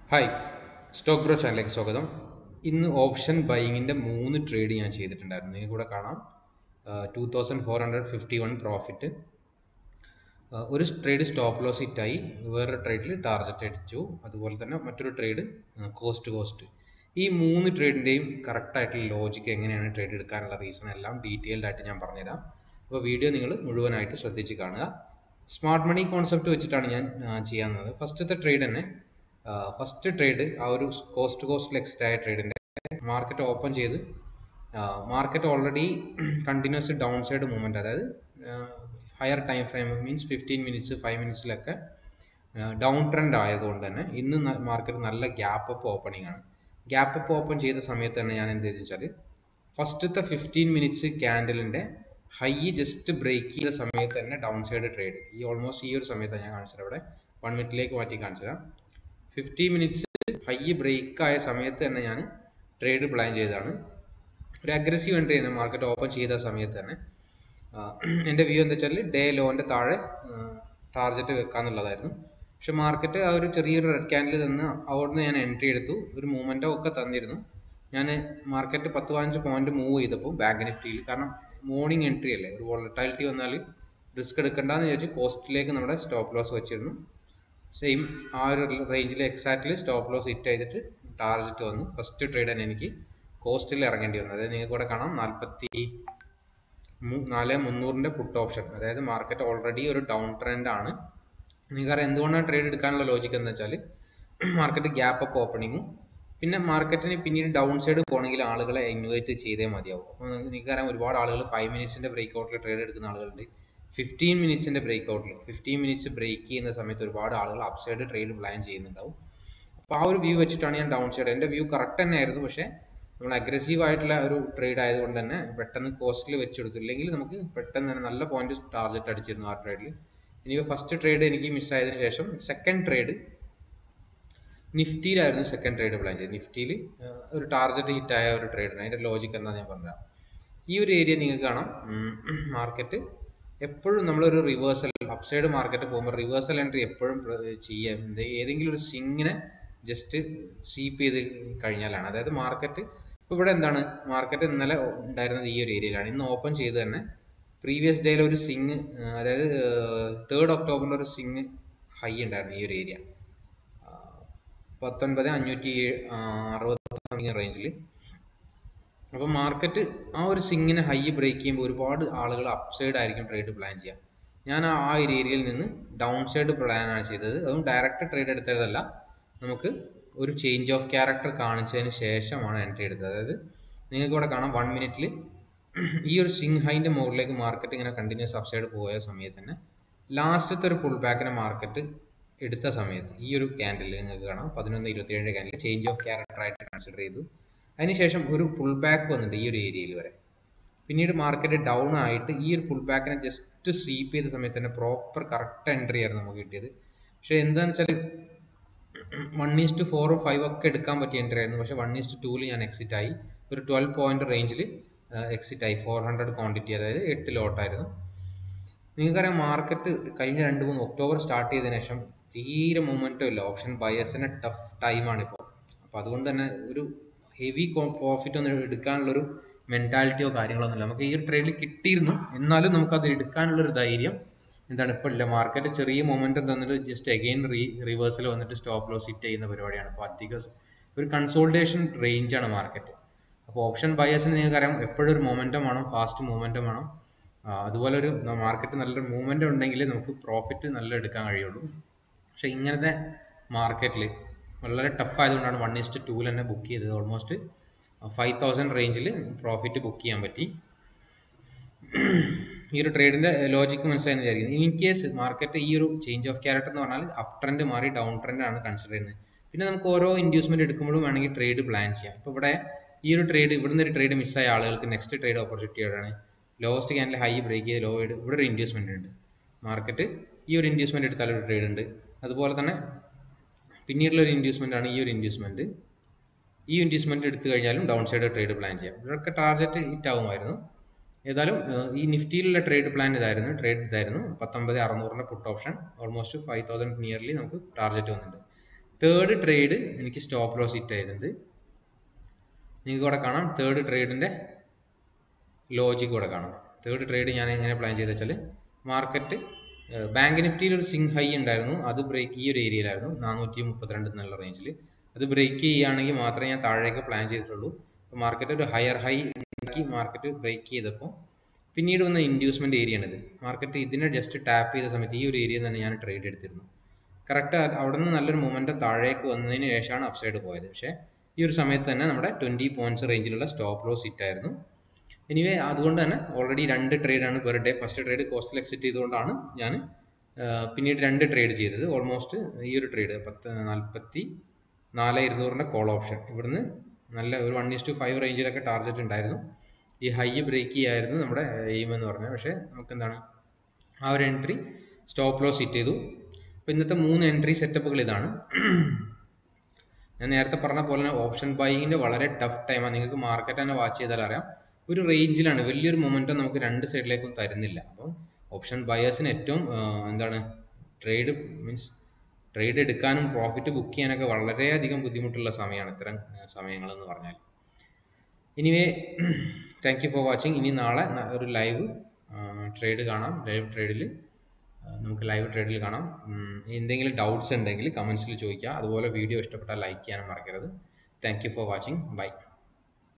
hi stock bro ചാനലിലേക്ക് സ്വാഗതം ഇന്ന് ഓപ്ഷൻ ബൈങ്ങിൻ്റെ മൂന്ന് ട്രേഡ് ഞാൻ ചെയ്തിട്ടുണ്ടായിരുന്നു നിങ്ങൾക്ക് കൂടെ കാണാം two thousand four hundred fifty one profit ഒരു ട്രേഡ് സ്റ്റോപ്പ് ലോസ് ഹിറ്റായി വേറൊരു ട്രേഡിൽ ടാർഗറ്റ് അടിച്ചു അതുപോലെ തന്നെ മറ്റൊരു ട്രേഡ് കോസ്റ്റ് കോസ്റ്റ് ഈ മൂന്ന് ട്രേഡിൻ്റെയും കറക്റ്റായിട്ടുള്ള ലോജിക്ക് എങ്ങനെയാണ് ട്രേഡ് എടുക്കാനുള്ള റീസൺ എല്ലാം ഡീറ്റെയിൽഡ് ആയിട്ട് ഞാൻ പറഞ്ഞുതരാം അപ്പോൾ വീഡിയോ നിങ്ങൾ മുഴുവനായിട്ട് ശ്രദ്ധിച്ച് കാണുക സ്മാർട്ട് മണി കോൺസെപ്റ്റ് വെച്ചിട്ടാണ് ഞാൻ ചെയ്യാവുന്നത് ഫസ്റ്റത്തെ ട്രേഡ് തന്നെ ഫസ്റ്റ് ട്രേഡ് ആ ഒരു കോസ്റ്റ് കോസ്റ്റിൽ എക്സിറ്റ് ആയ ട്രേഡിൻ്റെ മാർക്കറ്റ് ഓപ്പൺ ചെയ്ത് market already continues down side movement അതായത് higher time frame means fifteen minutes five മിനിറ്റ്സിലൊക്കെ ഡൗൺ ട്രെൻഡ് ആയതുകൊണ്ട് തന്നെ ഇന്ന് മാർക്കറ്റ് നല്ല ഗ്യാപ്പ് അപ്പ് ഓപ്പണിംഗ് ആണ് ഗ്യാപ്പ് അപ്പ് ഓപ്പൺ ചെയ്ത സമയത്ത് തന്നെ ഞാൻ എന്ത് ചെയ്തു വെച്ചാൽ ഫസ്റ്റത്തെ ഫിഫ്റ്റീൻ മിനിറ്റ്സ് ക്യാൻഡലിൻ്റെ ഹൈ ജസ്റ്റ് ബ്രേക്ക് ചെയ്ത സമയത്ത് തന്നെ ഡൗൺ സൈഡ് ട്രേഡ് ഈ ഓൾമോസ്റ്റ് ഈ ഒരു സമയത്താണ് ഞാൻ കാണിച്ചത് അവിടെ വൺ മിനിറ്റിലേക്ക് മാറ്റി കാണിച്ചുതരാം ഫിഫ്റ്റി മിനിറ്റ്സ് ഹൈ ബ്രേക്ക് ആയ സമയത്ത് തന്നെ ഞാൻ ട്രേഡ് പ്ലാൻ ചെയ്തതാണ് ഒരു അഗ്രസീവ് എൻട്രി തന്നെ മാർക്കറ്റ് ഓപ്പൺ ചെയ്ത സമയത്ത് തന്നെ എൻ്റെ വ്യൂ എന്താ വെച്ചാൽ ഡേ ലോൻ്റെ താഴെ ടാർഗറ്റ് വെക്കാന്നുള്ളതായിരുന്നു പക്ഷെ മാർക്കറ്റ് ആ ഒരു ചെറിയൊരു റെഡ് ക്യാൻഡിൽ തന്ന് അവിടുന്ന് ഞാൻ എൻട്രി എടുത്തു ഒരു മൂവ്മെൻറ്റോ ഒക്കെ തന്നിരുന്നു ഞാൻ മാർക്കറ്റ് പത്ത് പതിനഞ്ച് പോയിന്റ് മൂവ് ചെയ്തപ്പോൾ ബാങ്ക് നിഫ്റ്റിയിൽ കാരണം മോർണിംഗ് എൻട്രി അല്ലേ ഒരു വോളറ്റാലിറ്റി വന്നാൽ റിസ്ക് എടുക്കണ്ടെന്ന് വിചാരിച്ച് കോസ്റ്റിലേക്ക് നമ്മുടെ സ്റ്റോപ്പ് ലോസ് വെച്ചിരുന്നു സെയിം ആ ഒരു റേഞ്ചിൽ എക്സാക്ട്ലി സ്റ്റോപ്പ് ലോസ് ഹിറ്റ് ചെയ്തിട്ട് ടാർഗറ്റ് വന്നു ഫസ്റ്റ് ട്രേഡ് തന്നെ എനിക്ക് കോസ്റ്റിൽ ഇറങ്ങേണ്ടി വന്നു അതായത് നിങ്ങൾക്ക് ഇവിടെ കാണാം നാൽപ്പത്തി നാല് മുന്നൂറിൻ്റെ പുട്ട് ഓപ്ഷൻ അതായത് മാർക്കറ്റ് ഓൾറെഡി ഒരു ഡൗൺ ട്രെൻഡ് ആണ് നിങ്ങൾക്കറിയാം എന്തുകൊണ്ടാണ് ട്രേഡ് എടുക്കാനുള്ള ലോജിക്ക് എന്ന് വെച്ചാൽ മാർക്കറ്റ് ഗ്യാപ്പ് അപ്പ് ഓപ്പണിങ്ങും പിന്നെ മാർക്കറ്റിന് പിന്നീട് ഡൗൺ സൈഡ് പോകണമെങ്കിൽ ആളുകളെ ഇൻവൈറ്റ് ചെയ്തേ മതിയാവും അപ്പോൾ നിങ്ങൾക്കറിയാം ഒരുപാട് ആളുകൾ ഫൈവ് മിനിറ്റ്സിൻ്റെ ബ്രേക്ക് ഔട്ടിൽ ട്രേഡ് എടുക്കുന്ന ആളുകളുണ്ട് ഫിഫ്റ്റീൻ മിനിറ്റ്സിൻ്റെ ബ്രേക്ക് ഔട്ടിൽ ഫിഫ്റ്റീൻ മിനിറ്റ്സ് ബ്രേക്ക് ചെയ്യുന്ന സമയത്ത് ഒരുപാട് ആളുകൾ അപ്പ് സൈഡ് ട്രേഡ് പ്ലാൻ ചെയ്യുന്നുണ്ടാവും അപ്പോൾ ആ ഒരു വ്യൂ വെച്ചിട്ടാണ് ഞാൻ ഡൗൺ സൈഡ് എൻ്റെ വ്യൂ കറക്റ്റ് തന്നെ ആയിരുന്നു പക്ഷേ നമ്മൾ അഗ്രസീവ് ആയിട്ടുള്ള ഒരു ട്രേഡ് ആയതുകൊണ്ട് തന്നെ പെട്ടെന്ന് കോസ്റ്റിൽ വെച്ചെടുത്തു ഇല്ലെങ്കിൽ നമുക്ക് പെട്ടെന്ന് തന്നെ നല്ല പോയിന്റ് ടാർഗറ്റ് അടിച്ചിരുന്നു ആ ട്രേഡിൽ ഇനി ഫസ്റ്റ് ട്രേഡ് എനിക്ക് മിസ്സായതിനു ശേഷം സെക്കൻഡ് ട്രേഡ് നിഫ്റ്റിയിലായിരുന്നു സെക്കൻഡ് ട്രേഡ് പ്ലാൻ ചെയ്തത് നിഫ്റ്റിയിൽ ഒരു ടാർഗറ്റ് ഹിറ്റായ ഒരു ട്രേഡിന് അതിൻ്റെ ലോജിക്ക് എന്താണെന്ന് ഞാൻ പറഞ്ഞുതരാം ഈ ഒരു ഏരിയ നിങ്ങൾക്ക് കാണാം മാർക്കറ്റ് എപ്പോഴും നമ്മളൊരു റിവേഴ്സൽ അപ്സൈഡ് മാർക്കറ്റ് പോകുമ്പോൾ റിവേഴ്സൽ എൻട്രി എപ്പോഴും ചെയ്യാം ഏതെങ്കിലും ഒരു സിങ്ങിനെ ജസ്റ്റ് സീപ്പ് ചെയ്ത് കഴിഞ്ഞാലാണ് അതായത് മാർക്കറ്റ് ഇപ്പോൾ ഇവിടെ എന്താണ് മാർക്കറ്റ് ഇന്നലെ ഉണ്ടായിരുന്നത് ഈ ഒരു ഏരിയയിലാണ് ഇന്ന് ഓപ്പൺ ചെയ്ത് തന്നെ പ്രീവിയസ് ഡേയിൽ ഒരു സിങ് അതായത് തേർഡ് ഒക്ടോബറിൽ ഒരു സിങ് ഹൈ ഉണ്ടായിരുന്നു ഈ ഒരു ഏരിയ പത്തൊൻപത് അഞ്ഞൂറ്റി അറുപത്തി റേഞ്ചിൽ അപ്പോൾ മാർക്കറ്റ് ആ ഒരു സിങ്ങിനെ ഹൈ ബ്രേക്ക് ചെയ്യുമ്പോൾ ഒരുപാട് ആളുകൾ അപ്പ് സൈഡ് ആയിരിക്കും ട്രേഡ് പ്ലാൻ ചെയ്യുക ഞാൻ ആ ഒരു ഏരിയയിൽ നിന്ന് ഡൗൺ സൈഡ് പ്ലാനാണ് ചെയ്തത് അതും ഡയറക്റ്റ് ട്രേഡ് എടുത്തതല്ല നമുക്ക് ഒരു ചേഞ്ച് ഓഫ് ക്യാരക്ടർ കാണിച്ചതിന് ശേഷമാണ് എൻട്രി എടുത്തത് അതായത് നിങ്ങൾക്ക് ഇവിടെ കാണാം വൺ മിനിറ്റിൽ ഈ ഒരു സിങ് ഹൈൻ്റെ മുകളിലേക്ക് മാർക്കറ്റ് ഇങ്ങനെ കണ്ടിന്യൂസ് അപ്പ് സൈഡ് പോയ സമയത്ത് തന്നെ ലാസ്റ്റത്തെ ഒരു പുൾ ബാക്കിനെ മാർക്കറ്റ് എടുത്ത സമയത്ത് ഈ ഒരു ക്യാൻഡിൽ നിങ്ങൾക്ക് കാണാം പതിനൊന്ന് ഇരുപത്തിയേഴ് ക്യാൻഡിൽ ചേഞ്ച് ഓഫ് ക്യാരക്ടർ ആയിട്ട് കൺസിഡർ ചെയ്തു അതിനുശേഷം ഒരു പുൾ ബാക്ക് വന്നിട്ടുണ്ട് ഈ ഒരു ഏരിയയിൽ വരെ പിന്നീട് മാർക്കറ്റ് ഡൗൺ ആയിട്ട് ഈ ഒരു പുൾ ബാക്കിനെ ജസ്റ്റ് സ്വീപ്പ് ചെയ്ത സമയത്ത് തന്നെ പ്രോപ്പർ കറക്റ്റ് എൻട്രി ആയിരുന്നു നമുക്ക് കിട്ടിയത് പക്ഷേ എന്താണെന്ന് വെച്ചാൽ വൺ ഈസ്റ്റ് ഫോറും ഫൈവ് ഒക്കെ എടുക്കാൻ പറ്റിയ എൻട്രി ആയിരുന്നു പക്ഷേ വൺ ഈസ്റ്റ് ടൂവിൽ ഞാൻ എക്സിറ്റ് ആയി ഒരു ട്വൽവ് പോയിന്റ് റേഞ്ചിൽ എക്സിറ്റ് ആയി ഫോർ ഹൺഡ്രഡ് ക്വാണ്ടിറ്റി അതായത് എട്ട് ലോട്ടായിരുന്നു നിങ്ങൾക്കറിയാം മാർക്കറ്റ് കഴിഞ്ഞ രണ്ട് മൂന്ന് ഒക്ടോബർ സ്റ്റാർട്ട് ചെയ്തതിനു ശേഷം തീരെ മൊമെൻറ്റും ഇല്ല ഓപ്ഷൻ ബയേഴ്സിന് ടഫ് ടൈമാണ് ഇപ്പോൾ അപ്പോൾ അതുകൊണ്ട് തന്നെ ഒരു ഹെവി പ്രോഫിറ്റ് ഒന്നും എടുക്കാനുള്ളൊരു മെൻറ്റാലിറ്റിയോ കാര്യങ്ങളോ ഒന്നുമില്ല നമുക്ക് ഈ ഒരു ട്രേഡിൽ കിട്ടിയിരുന്നു എന്നാലും നമുക്കത് എടുക്കാനുള്ളൊരു ധൈര്യം എന്താണ് ഇപ്പോൾ ഇല്ല മാർക്കറ്റ് ചെറിയ മൊമെൻറ്റം തന്നിട്ട് ജസ്റ്റ് അഗെയിൻ റീ റിവേഴ്സിൽ വന്നിട്ട് സ്റ്റോപ്പ് ലോസ് ഹിറ്റ് ചെയ്യുന്ന പരിപാടിയാണ് അപ്പോൾ അധികം ഒരു കൺസോൾട്ടേഷൻ റേഞ്ചാണ് മാർക്കറ്റ് അപ്പോൾ ഓപ്ഷൻ ബയേഴ്സിന് നിങ്ങൾക്കറിയാം എപ്പോഴും ഒരു മൊമെൻറ്റം വേണം ഫാസ്റ്റ് മൊമെൻറ്റം വേണം അതുപോലെ ഒരു മാർക്കറ്റ് നല്ലൊരു മൂവ്മെൻറ്റം ഉണ്ടെങ്കിൽ നമുക്ക് പ്രോഫിറ്റ് നല്ല എടുക്കാൻ കഴിയുള്ളൂ പക്ഷേ ഇങ്ങനത്തെ മാർക്കറ്റിൽ വളരെ ടഫ് ആയതുകൊണ്ടാണ് വൺ ഇസ്റ്റ് ടൂവിൽ തന്നെ ബുക്ക് ചെയ്തത് ഓൾമോസ്റ്റ് ഫൈവ് തൗസൻഡ് റേഞ്ചിൽ പ്രോഫിറ്റ് ബുക്ക് ചെയ്യാൻ പറ്റി ഈ ഒരു ട്രേഡിൻ്റെ ലോജിക്ക് മനസ്സിലായെന്ന് വിചാരിക്കുന്നു ഇൻ കേസ് മാർക്കറ്റ് ഈ ഒരു ചേഞ്ച് ഓഫ് ക്യാരക്ടർ എന്ന് പറഞ്ഞാൽ അപ് ട്രെൻഡ് മാറി ഡൗൺ ട്രെൻഡ് ആണ് കൺസിഡർ ചെയ്യുന്നത് പിന്നെ നമുക്ക് ഓരോ ഇൻഡ്യൂസ്മെൻറ്റ് എടുക്കുമ്പോഴും വേണമെങ്കിൽ ട്രേഡ് പ്ലാൻ ചെയ്യാം ഇപ്പോൾ ഇവിടെ ഈ ഒരു ട്രേഡ് ഇവിടുന്ന് ഒരു ട്രേഡ് മിസ്സായ ആളുകൾക്ക് നെക്സ്റ്റ് ട്രേഡ് ഓപ്പർച്യൂണിറ്റി എവിടെയാണ് ലോവസ്റ്റ് ക്യാനിൽ ഹൈ ബ്രേക്ക് ചെയ്ത് ലോ ഇവിടെ ഒരു ഇൻഡ്യൂസ്മെൻ്റ് ഉണ്ട് മാർക്കറ്റ് ഈ ഒരു ഇൻഡ്യൂസ്മെൻ്റ് എടുത്താൽ ഒരു ട്രേഡ് ഉണ്ട് അതുപോലെ തന്നെ പിന്നീടുള്ള ഒരു ഇൻഡ്യൂസ്മെൻ്റ് ആണ് ഈ ഒരു ഇൻഡ്യൂസ്മെൻറ്റ് ഈ ഇൻഡ്യൂസ്മെൻറ്റ് എടുത്തു കഴിഞ്ഞാലും ഡൗൺ സൈഡ് ട്രേഡ് പ്ലാൻ ചെയ്യാം ഇവിടെയൊക്കെ ടാർഗറ്റ് ഹിറ്റ് ആകുമായിരുന്നു ഏതായാലും ഈ നിഫ്റ്റിയിലുള്ള ട്രേഡ് പ്ലാൻ ഇതായിരുന്നു ട്രേഡ് ഇതായിരുന്നു പത്തൊമ്പത് അറുന്നൂറിൻ്റെ put option almost five thousand nearly നമുക്ക് ടാർഗറ്റ് വന്നിട്ടുണ്ട് തേർഡ് ട്രേഡ് എനിക്ക് സ്റ്റോപ്പ് ലോസ് ഹിറ്റ് ആയിരുന്നത് നിങ്ങൾക്ക് ഇവിടെ കാണാം തേർഡ് ട്രേഡിൻ്റെ ലോജിക് ഇവിടെ കാണാം തേർഡ് ട്രേഡ് ഞാൻ എങ്ങനെ പ്ലാൻ ചെയ്ത് വെച്ചാൽ മാർക്കറ്റ് ബാങ്ക് നിഫ്റ്റിയിൽ ഒരു സിങ് ഹൈ ഉണ്ടായിരുന്നു അത് ബ്രേക്ക് ഈ ഒരു ഏരിയയിലായിരുന്നു നാനൂറ്റി മുപ്പത്തിരണ്ട് എന്നുള്ള റേഞ്ചിൽ അത് ബ്രേക്ക് ചെയ്യുകയാണെങ്കിൽ മാത്രമേ ഞാൻ താഴേക്ക് പ്ലാൻ ചെയ്തിട്ടുള്ളൂ അപ്പോൾ മാർക്കറ്റ് ഒരു ഹയർ ഹൈ ഉണ്ടാക്കി മാർക്കറ്റ് ബ്രേക്ക് ചെയ്തപ്പോൾ പിന്നീട് വന്ന ഇൻഡ്യൂസ്മെൻറ്റ് ഏരിയ ആണിത് മാർക്കറ്റ് ഇതിനെ ജസ്റ്റ് ടാപ്പ് ചെയ്ത സമയത്ത് ഈ ഒരു ഏരിയയിൽ തന്നെ ഞാൻ ട്രേഡ് എടുത്തിരുന്നു കറക്റ്റ് അവിടെ നിന്ന് നല്ലൊരു മൊമെൻറ്റം താഴേക്ക് വന്നതിന് ശേഷമാണ് അപ്സൈഡ് പോയത് പക്ഷേ ഈ ഒരു സമയത്ത് തന്നെ നമ്മുടെ ട്വൻറ്റി പോയിൻറ്റ്സ് റേഞ്ചിലുള്ള സ്റ്റോപ്പ് ലോസ് ഹിറ്റ് ആയിരുന്നു എനിവേ അതുകൊണ്ട് തന്നെ ഓൾറെഡി രണ്ട് ട്രേഡാണ് പെർ ഡേ ഫസ്റ്റ് ട്രേഡ് കോസ്റ്റിൽ എക്സിറ്റ് ചെയ്തുകൊണ്ടാണ് ഞാൻ പിന്നീട് രണ്ട് ട്രേഡ് ചെയ്തത് ഓൾമോസ്റ്റ് ഈ ഒരു ട്രേഡ് പത്ത് നാൽപ്പത്തി നാല് ഇരുന്നൂറിൻ്റെ കോൾ ഓപ്ഷൻ ഇവിടുന്ന് നല്ല ഒരു വൺ ഇസ് ടു ഫൈവ് റേഞ്ചിലൊക്കെ ടാർഗറ്റ് ഉണ്ടായിരുന്നു ഈ ഹൈ ബ്രേക്ക് ചെയ്യായിരുന്നു നമ്മുടെ എയിം എന്ന് പറഞ്ഞത് പക്ഷേ നമുക്ക് എന്താണ് ആ ഒരു എൻട്രി സ്റ്റോപ്പ് ലോസ് ഹിറ്റ് ചെയ്തു അപ്പോൾ ഇന്നത്തെ മൂന്ന് എൻട്രി സെറ്റപ്പുകൾ ഇതാണ് ഞാൻ നേരത്തെ പറഞ്ഞ പോലെ തന്നെ ഓപ്ഷൻ ബൈയിങ്ങിൻ്റെ വളരെ ടഫ് ടൈമാണ് നിങ്ങൾക്ക് മാർക്കറ്റ് തന്നെ വാച്ച് ചെയ്താൽ അറിയാം ഒരു റേഞ്ചിലാണ് വലിയൊരു മൊമെൻറ്റം നമുക്ക് രണ്ട് സൈഡിലേക്കും തരുന്നില്ല അപ്പം ഓപ്ഷൻ ബയേഴ്സിന് ഏറ്റവും എന്താണ് ട്രേഡ് മീൻസ് ട്രേഡ് എടുക്കാനും പ്രോഫിറ്റ് ബുക്ക് ചെയ്യാനൊക്കെ വളരെയധികം ബുദ്ധിമുട്ടുള്ള സമയമാണ് ഇത്തരം സമയങ്ങളെന്ന് പറഞ്ഞാൽ anyway thank you for watching ഇനി നാളെ ഒരു ലൈവ് ട്രേഡ് കാണാം ലൈവ് ട്രേഡിൽ നമുക്ക് ലൈവ് ട്രേഡിൽ കാണാം എന്തെങ്കിലും ഡൗട്ട്സ് ഉണ്ടെങ്കിൽ കമൻസിൽ ചോദിക്കുക അതുപോലെ വീഡിയോ ഇഷ്ടപ്പെട്ടാൽ ലൈക്ക് ചെയ്യാനും മറക്കരുത് thank you for watching by